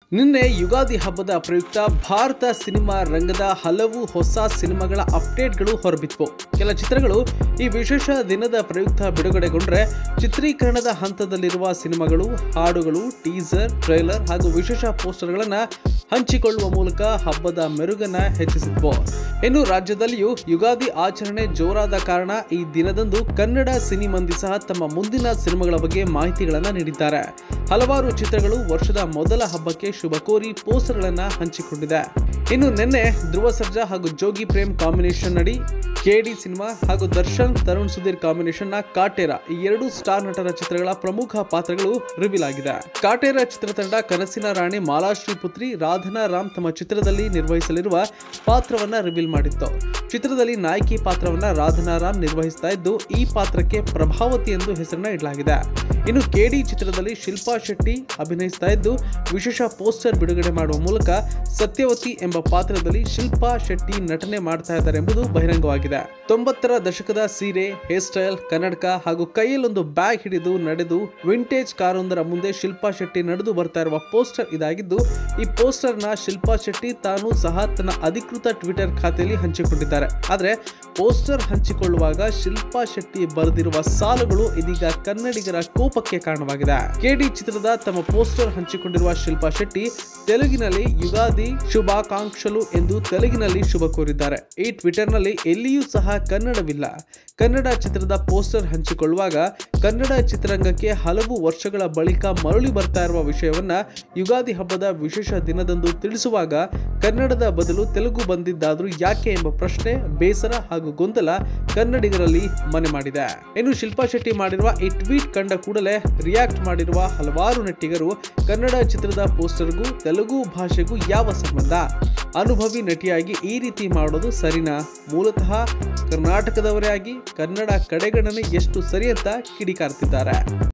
ನಿನ್ನೆ ಯುಗಾದಿ ಹಬ್ಬದ ಪ್ರಯುಕ್ತ ಭಾರತ ಸಿನಿಮಾ ರಂಗದ ಹಲವು ಹೊಸ ಸಿನಿಮಾಗಳ ಅಪ್ಡೇಟ್ಗಳು ಹೊರಬಿದ್ವು ಕೆಲ ಚಿತ್ರಗಳು ಈ ವಿಶೇಷ ದಿನದ ಪ್ರಯುಕ್ತ ಬಿಡುಗಡೆಗೊಂಡ್ರೆ ಚಿತ್ರೀಕರಣದ ಹಂತದಲ್ಲಿರುವ ಸಿನಿಮಾಗಳು ಹಾಡುಗಳು ಟೀಸರ್ ಟ್ರೈಲರ್ ಹಾಗೂ ವಿಶೇಷ ಪೋಸ್ಟರ್ಗಳನ್ನ ಹಂಚಿಕೊಳ್ಳುವ ಮೂಲಕ ಹಬ್ಬದ ಮೆರುಗನ್ನ ಹೆಚ್ಚಿಸಿದ್ವು ಇನ್ನು ರಾಜ್ಯದಲ್ಲಿಯೂ ಯುಗಾದಿ ಆಚರಣೆ ಜೋರಾದ ಕಾರಣ ಈ ದಿನದಂದು ಕನ್ನಡ ಸಿನಿಮಂದಿ ಸಹ ತಮ್ಮ ಮುಂದಿನ ಸಿನಿಮಾಗಳ ಬಗ್ಗೆ ಮಾಹಿತಿಗಳನ್ನ ನೀಡಿದ್ದಾರೆ ಹಲವಾರು ಚಿತ್ರಗಳು ವರ್ಷದ ಮೊದಲ ಹಬ್ಬಕ್ಕೆ ಶುಭ ಕೋರಿ ಪೋಸ್ಟರ್ಗಳನ್ನ ಹಂಚಿಕೊಂಡಿದೆ ಇನ್ನು ನಿನ್ನೆ ಧ್ರುವ ಸರ್ಜಾ ಹಾಗೂ ಜೋಗಿ ಪ್ರೇಮ್ ಕಾಂಬಿನೇಷನ್ ನಡಿ ಕೆಡಿ ಸಿನಿಮಾ ಹಾಗೂ ದರ್ಶನ್ ತರುಣ್ ಸುಧೀರ್ ಕಾಂಬಿನೇಷನ್ ನ ಕಾಟೇರ ಈ ಎರಡು ಸ್ಟಾರ್ ನಟರ ಚಿತ್ರಗಳ ಪ್ರಮುಖ ಪಾತ್ರಗಳು ರಿವೀಲ್ ಆಗಿದೆ ಕಾಟೇರ ಚಿತ್ರತಂಡ ಕನಸಿನ ರಾಣಿ ಮಾಲಾಶ್ರೀ ಪುತ್ರಿ ರಾಧನಾ ರಾಮ್ ತಮ್ಮ ಚಿತ್ರದಲ್ಲಿ ನಿರ್ವಹಿಸಲಿರುವ ಪಾತ್ರವನ್ನ ರಿವೀಲ್ ಮಾಡಿತ್ತು ಚಿತ್ರದಲ್ಲಿ ನಾಯಕಿ ಪಾತ್ರವನ್ನ ರಾಧನಾ ರಾಮ್ ನಿರ್ವಹಿಸ್ತಾ ಇದ್ದು ಈ ಪಾತ್ರಕ್ಕೆ ಪ್ರಭಾವತಿ ಎಂದು ಹೆಸರನ್ನ ಇಡಲಾಗಿದೆ ಇನ್ನು ಕೆಡಿ ಚಿತ್ರದಲ್ಲಿ ಶಿಲ್ಪಾ ಶೆಟ್ಟಿ ಅಭಿನಯಿಸ್ತಾ ಇದ್ದು ವಿಶೇಷ ಪೋಸ್ಟರ್ ಬಿಡುಗಡೆ ಮಾಡುವ ಮೂಲಕ ಸತ್ಯವತಿ ಎಂಬ ಪಾತ್ರದಲ್ಲಿ ಶಿಲ್ಪಾ ಶೆಟ್ಟಿ ನಟನೆ ಮಾಡ್ತಾ ಇದ್ದಾರೆ ಎಂಬುದು ಬಹಿರಂಗವಾಗಿದೆ ತೊಂಬತ್ತರ ದಶಕದ ಸೀರೆ ಹೇರ್ ಸ್ಟೈಲ್ ಕನ್ನಡಕ ಹಾಗೂ ಕೈಯಲ್ಲೊಂದು ಬ್ಯಾಗ್ ಹಿಡಿದು ನಡೆದು ವಿಂಟೇಜ್ ಕಾರೊಂದರ ಮುಂದೆ ಶಿಲ್ಪಾ ಶೆಟ್ಟಿ ನಡೆದು ಬರ್ತಾ ಇರುವ ಪೋಸ್ಟರ್ ಇದಾಗಿದ್ದು ಈ ಪೋಸ್ಟರ್ನ ಶಿಲ್ಪಾ ಶೆಟ್ಟಿ ತಾನು ಸಹ ತನ್ನ ಅಧಿಕೃತ ಟ್ವಿಟರ್ ಖಾತೆಯಲ್ಲಿ ಹಂಚಿಕೊಂಡಿದ್ದಾರೆ ಆದರೆ ಪೋಸ್ಟರ್ ಹಂಚಿಕೊಳ್ಳುವಾಗ ಶಿಲ್ಪಾ ಶೆಟ್ಟಿ ಬರೆದಿರುವ ಸಾಲುಗಳು ಇದೀಗ ಕನ್ನಡಿಗರ ಕೋಪಕ್ಕೆ ಕಾರಣವಾಗಿದೆ ಕೆಡಿ ಚಿತ್ರದ ತಮ್ಮ ಪೋಸ್ಟರ್ ಹಂಚಿಕೊಂಡಿರುವ ಶಿಲ್ಪಾ ಶೆಟ್ಟಿ ತೆಲುಗಿನಲ್ಲಿ ಯುಗಾದಿ ಶುಭಾಕಾಂಕ್ಷಲು ಎಂದು ತೆಲುಗಿನಲ್ಲಿ ಶುಭ ಕೋರಿದ್ದಾರೆ ಈ ಟ್ವಿಟರ್ನಲ್ಲಿ ಎಲ್ಲಿಯೂ ಸಹ ಕನ್ನಡವಿಲ್ಲ ಕನ್ನಡ ಚಿತ್ರದ ಪೋಸ್ಟರ್ ಹಂಚಿಕೊಳ್ಳುವಾಗ ಕನ್ನಡ ಚಿತ್ರರಂಗಕ್ಕೆ ಹಲವು ವರ್ಷಗಳ ಬಳಿಕ ಮರಳಿ ಬರ್ತಾ ಇರುವ ವಿಷಯವನ್ನ ಯುಗಾದಿ ಹಬ್ಬದ ವಿಶೇಷ ದಿನದಂದು ತಿಳಿಸುವಾಗ ಕನ್ನಡದ ಬದಲು ತೆಲುಗು ಬಂದಿದ್ದಾದ್ರೂ ಯಾಕೆ ಎಂಬ ಪ್ರಶ್ನೆ ಬೇಸರ ಹಾಗೂ ಗೊಂದಲ ಕನ್ನಡಿಗರಲ್ಲಿ ಮನೆ ಮಾಡಿದೆ ಇನ್ನು ಶಿಲ್ಪಾ ಶೆಟ್ಟಿ ಮಾಡಿರುವ ಈ ಟ್ವೀಟ್ ಕಂಡ ಕೂಡಲೇ ರಿಯಾಕ್ಟ್ ಮಾಡಿರುವ ಹಲವಾರು ನೆಟ್ಟಿಗರು ಕನ್ನಡ ಚಿತ್ರದ ಪೋಸ್ಟರ್ಗೂ ತೆಲುಗು ಭಾಷೆಗೂ ಯಾವ ಸಂಬಂಧ ಅನುಭವಿ ನಟಿಯಾಗಿ ಈ ರೀತಿ ಮಾಡೋದು ಸರಿನಾ ಮೂಲತಃ ಕರ್ನಾಟಕದವರೇ ಆಗಿ ಕನ್ನಡ ಕಡೆಗಣನೆ ಎಷ್ಟು ಸರಿ ಅಂತ ಕಿಡಿಕಾರ್ತಿದ್ದಾರೆ